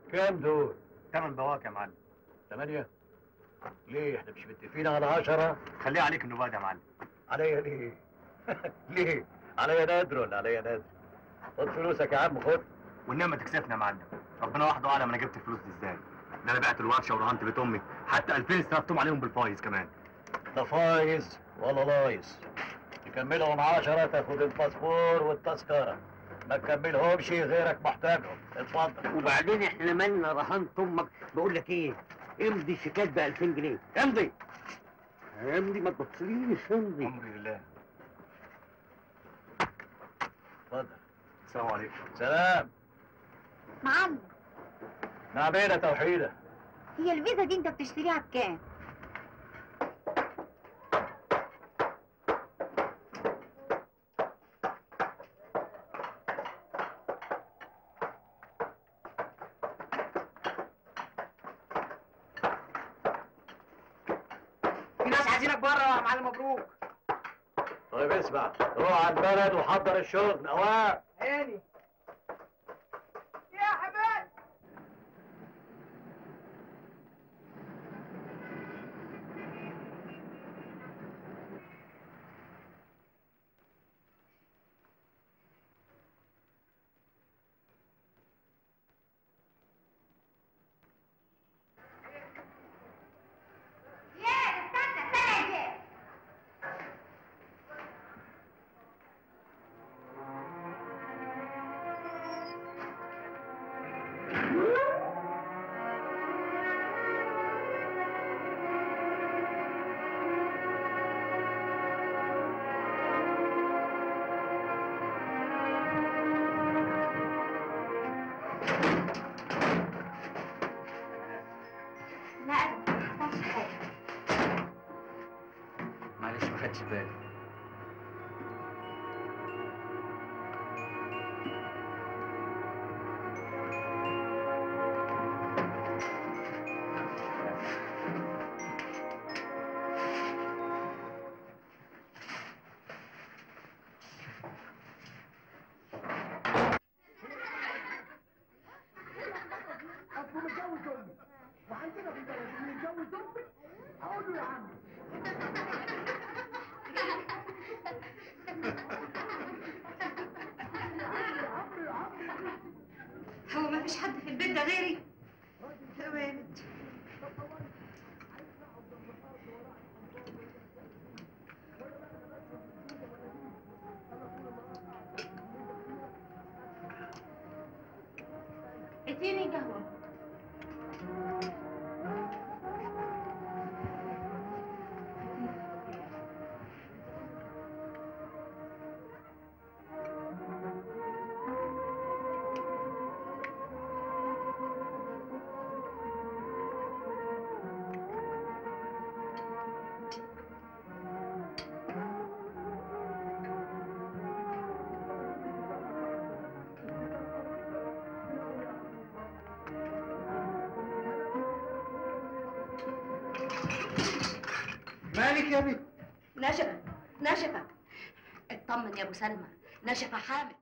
كام دول؟ ثمان بواكي يا معلم ثمانية؟ ليه احنا مش متفقين على عشرة؟ خليها عليك النباد يا معلم عليا ليه؟ ليه؟ عليا نادر ولا عليا نادر؟ خد فلوسك يا عم خد والنعمة تكسفنا يا معلم ربنا وحده اعلم انا جبت الفلوس دي ازاي ده انا بعت الورشه ورهنت بيت امي حتى 2000 استلفتهم عليهم بالفايز كمان لا فايز ولا لايز تكملهم عشرة تاخد الباسبور والتذكرة ما تكملهمش غيرك محتاجهم اتفضل وبعدين احنا مالنا رهنت امك بقول لك ايه امضي الشيكات ب 2000 جنيه امضي امضي ما تبصليش امضي امري لله اتفضل السلام عليكم سلام معلم نعمينا توحيدة هي الفيزا دي انت بتشتريها بكام؟ في ناس عايزينك بره يا معلم مبروك طيب اسمع روح على البلد وحضر الشغل اوام هاني يا حماد يا استنى استنى يا لا ابدا ما حصلش حاجه معلش ما خدتش بالي هو ما فيش حد في البيت ده غيري يا ولد اديني قهوه مالك يا بنت نشفة نشفة اطمن يا ابو سلمى نشفة حامل